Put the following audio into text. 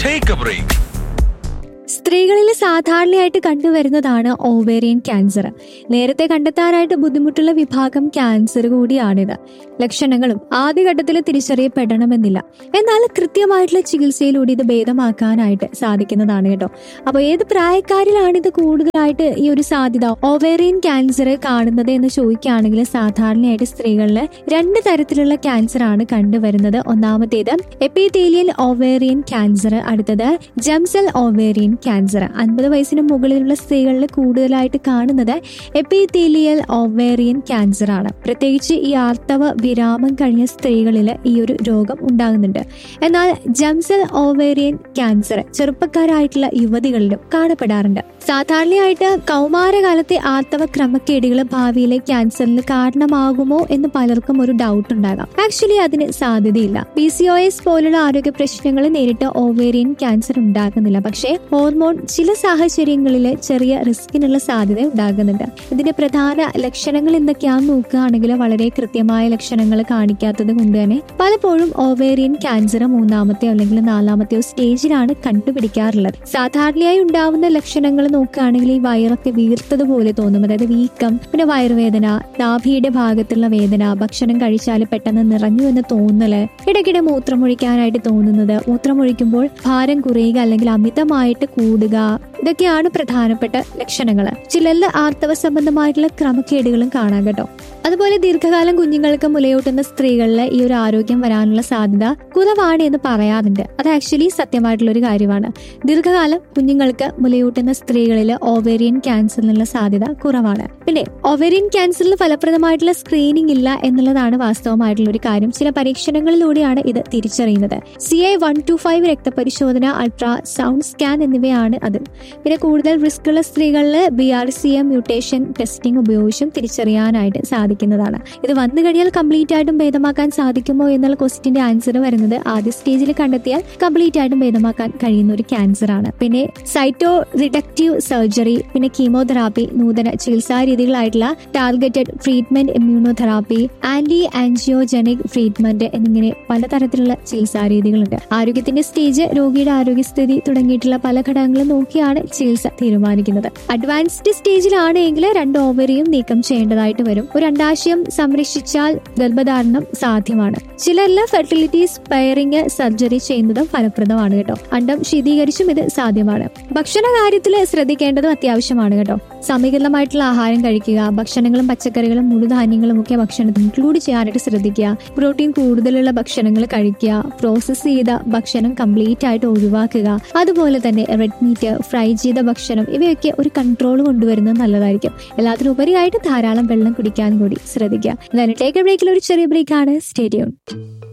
Take a break. സ്ത്രീകളിൽ സാധാരണയായിട്ട് കണ്ടുവരുന്നതാണ് ovarian cancer നേരത്തെ കണ്ടെത്താനായിട്ട് ബുദ്ധിമുട്ടുള്ള വിഭാഗം ക്യാൻസർ കൂടിയാണിത് ലക്ഷണങ്ങളും ആദ്യഘട്ടത്തിൽ തിരിച്ചറിയപ്പെടണമെന്നില്ല എന്നാൽ കൃത്യമായിട്ടുള്ള ചികിത്സയിലൂടെ ഇത് ഭേദമാക്കാനായിട്ട് സാധിക്കുന്നതാണ് കേട്ടോ അപ്പോൾ ഏത് പ്രായക്കാരിലാണ് ഇത് കൂടുതലായിട്ട് ഈ ഒരു സാധ്യത ഓവേറിയൻ ക്യാൻസർ കാണുന്നത് എന്ന് ചോദിക്കുകയാണെങ്കിൽ സാധാരണയായിട്ട് സ്ത്രീകളിൽ രണ്ട് തരത്തിലുള്ള ക്യാൻസർ ആണ് കണ്ടുവരുന്നത് ഒന്നാമത്തേത് എപ്പിതേലിയൽ ഓവേറിയൻ ക്യാൻസർ അടുത്തത് ജംസൽ ഓവേറിയൻ ക്യാൻസർ അൻപത് വയസ്സിന് മുകളിലുള്ള സ്ത്രീകളിൽ കൂടുതലായിട്ട് കാണുന്നത് എപ്പിതേലിയൽ ഓവേറിയൻ ക്യാൻസർ ആണ് പ്രത്യേകിച്ച് ഈ ആർത്തവ വിരാമം കഴിഞ്ഞ സ്ത്രീകളിൽ ഈ ഒരു രോഗം ഉണ്ടാകുന്നുണ്ട് എന്നാൽ ജംസൽ ഓവേറിയൻ ക്യാൻസർ ചെറുപ്പക്കാരായിട്ടുള്ള യുവതികളിലും കാണപ്പെടാറുണ്ട് സാധാരണയായിട്ട് കൗമാരകാലത്തെ ആർത്തവ ക്രമക്കേടുകൾ ഭാവിയിലെ ക്യാൻസറിന് കാരണമാകുമോ എന്ന് പലർക്കും ഒരു ഡൗട്ട് ഉണ്ടാകാം ആക്ച്വലി അതിന് സാധ്യതയില്ല പി സി ഒ എസ് പോലുള്ള ആരോഗ്യ പ്രശ്നങ്ങൾ നേരിട്ട് ഓവേറിയൻ ക്യാൻസർ ഉണ്ടാകുന്നില്ല പക്ഷേ ഹോർമോൺ ചില സാഹചര്യങ്ങളിൽ ചെറിയ റിസ്കിനുള്ള സാധ്യത ഉണ്ടാകുന്നുണ്ട് ഇതിന്റെ പ്രധാന ലക്ഷണങ്ങൾ എന്തൊക്കെയാണെന്ന് നോക്കുകയാണെങ്കിൽ വളരെ കൃത്യമായ ലക്ഷണങ്ങൾ കാണിക്കാത്തത് കൊണ്ട് തന്നെ പലപ്പോഴും ഓവേറിയൻ ക്യാൻസർ മൂന്നാമത്തെയോ അല്ലെങ്കിൽ നാലാമത്തെയോ സ്റ്റേജിലാണ് കണ്ടുപിടിക്കാറുള്ളത് സാധാരണയായി ഉണ്ടാവുന്ന ലക്ഷണങ്ങൾ നോക്കുകയാണെങ്കിൽ ഈ വയറൊക്കെ വീർത്തതുപോലെ തോന്നും അതായത് വീക്കം പിന്നെ വയറുവേദന നാഭിയുടെ ഭാഗത്തുള്ള വേദന ഭക്ഷണം കഴിച്ചാൽ പെട്ടെന്ന് നിറഞ്ഞു എന്ന് തോന്നല് ഇടയ്ക്കിടെ മൂത്രമൊഴിക്കാനായിട്ട് തോന്നുന്നത് മൂത്രമൊഴിക്കുമ്പോൾ ഭാരം കുറയുക അല്ലെങ്കിൽ അമിതമായിട്ട് കൂടുക ഇതൊക്കെയാണ് പ്രധാനപ്പെട്ട ലക്ഷണങ്ങൾ ചിലരിൽ ആർത്തവ സംബന്ധമായിട്ടുള്ള ക്രമക്കേടുകളും കാണാം കേട്ടോ അതുപോലെ ദീർഘകാലം കുഞ്ഞുങ്ങൾക്ക് മുലയൂട്ടുന്ന സ്ത്രീകളിൽ ഈ ഒരു ആരോഗ്യം വരാനുള്ള സാധ്യത കുറവാണ് എന്ന് പറയാറുണ്ട് അത് ആക്ച്വലി സത്യമായിട്ടുള്ള ഒരു കാര്യമാണ് ദീർഘകാലം കുഞ്ഞുങ്ങൾക്ക് മുലയൂട്ടുന്ന സ്ത്രീകളിൽ ഓവേറിയൻ ക്യാൻസറിനുള്ള സാധ്യത കുറവാണ് പിന്നെ ഓവേറിയൻ ക്യാൻസറിൽ ഫലപ്രദമായിട്ടുള്ള സ്ക്രീനിംഗ് ഇല്ല എന്നുള്ളതാണ് വാസ്തവമായിട്ടുള്ള ഒരു കാര്യം ചില പരീക്ഷണങ്ങളിലൂടെയാണ് ഇത് തിരിച്ചറിയുന്നത് C I one two five രക്തപരിശോധന അൾട്രാ സൗണ്ട് സ്കാൻ എന്നിവയാണ് അത് പിന്നെ കൂടുതൽ റിസ്ക് ഉള്ള സ്ത്രീകളിൽ B R C M mutation testing ഉപയോഗിച്ചും തിരിച്ചറിയാനായിട്ട് സാധിക്കുന്നതാണ് ഇത് വന്നു കഴിഞ്ഞാൽ കംപ്ലീറ്റ് ആയിട്ടും ഭേദമാക്കാൻ സാധിക്കുമോ എന്നുള്ള ക്വസ്റ്റിന്റെ ആൻസർ വരുന്നത് ആദ്യ സ്റ്റേജിൽ കണ്ടെത്തിയാൽ കംപ്ലീറ്റ് ആയിട്ടും ഭേദമാക്കാൻ കഴിയുന്ന ഒരു ക്യാൻസർ ആണ് പിന്നെ സൈറ്റോ റിഡക്റ്റീവ് സർജറി പിന്നെ കീമോതെറാപ്പി നൂതന ചികിത്സാ രീതികളായിട്ടുള്ള targeted treatment immunotherapy anti angiogenic treatment എന്നിങ്ങനെ പലതരത്തിലുള്ള ചികിത്സാ രീതികളുണ്ട് ആരോഗ്യത്തിന്റെ സ്റ്റേജ് രോഗിയുടെ ആരോഗ്യസ്ഥിതി തുടങ്ങിയിട്ടുള്ള പല ഘടകങ്ങളും നോക്കിയാണ് ചികിത്സ തീരുമാനിക്കുന്നത് അഡ്വാൻസ്ഡ് സ്റ്റേജിലാണ് എങ്കിൽ രണ്ട് ഓവറിയും നീക്കം ചെയ്യേണ്ടതായിട്ട് വരും ഒരു അണ്ടാശയം സംരക്ഷിച്ചാൽ ഗർഭധാരണം സാധ്യമാണ് ചിലരിൽ ഫെർട്ടിലിറ്റി സ്പയറിംഗ് സർജറി ചെയ്യുന്നതും ഫലപ്രദമാണ് കേട്ടോ അണ്ടം ശീതീകരിച്ചും ഇത് സാധ്യമാണ് ഭക്ഷണ കാര്യത്തിൽ ശ്രദ്ധിക്കേണ്ടതും അത്യാവശ്യമാണ് കേട്ടോ സമീകൃതമായിട്ടുള്ള ആഹാരം കഴിക്കുക ഭക്ഷണങ്ങളും പച്ചക്കറികളും മുഴുധാന്യങ്ങളും ഒക്കെ ഭക്ഷണത്തിൽ ഇൻക്ലൂഡ് ചെയ്യാനായിട്ട് ശ്രദ്ധിക്കുക പ്രോട്ടീൻ കൂടുതലുള്ള ഭക്ഷണങ്ങൾ കഴിക്കുക പ്രോസസ്സ് ചെയ്ത ഭക്ഷണം കംപ്ലീറ്റ് ആയിട്ട് ഒഴിവാക്കുക അതുപോലെ തന്നെ റെഡ് മീറ്റ് ഫ്രൈ ചെയ്ത ഭക്ഷണം ഇവയൊക്കെ ഒരു കൺട്രോൾ കൊണ്ടുവരുന്നത് നല്ലതായിരിക്കും എല്ലാത്തിനും ഉപരിയായിട്ട് ധാരാളം വെള്ളം കുടിക്കാൻ കൂടി ശ്രദ്ധിക്കുക എന്തായാലും ടേക്ക് എ ബ്രേക്കിൽ ഒരു ചെറിയ ബ്രേക്കാണ് സ്റ്റേഡിയം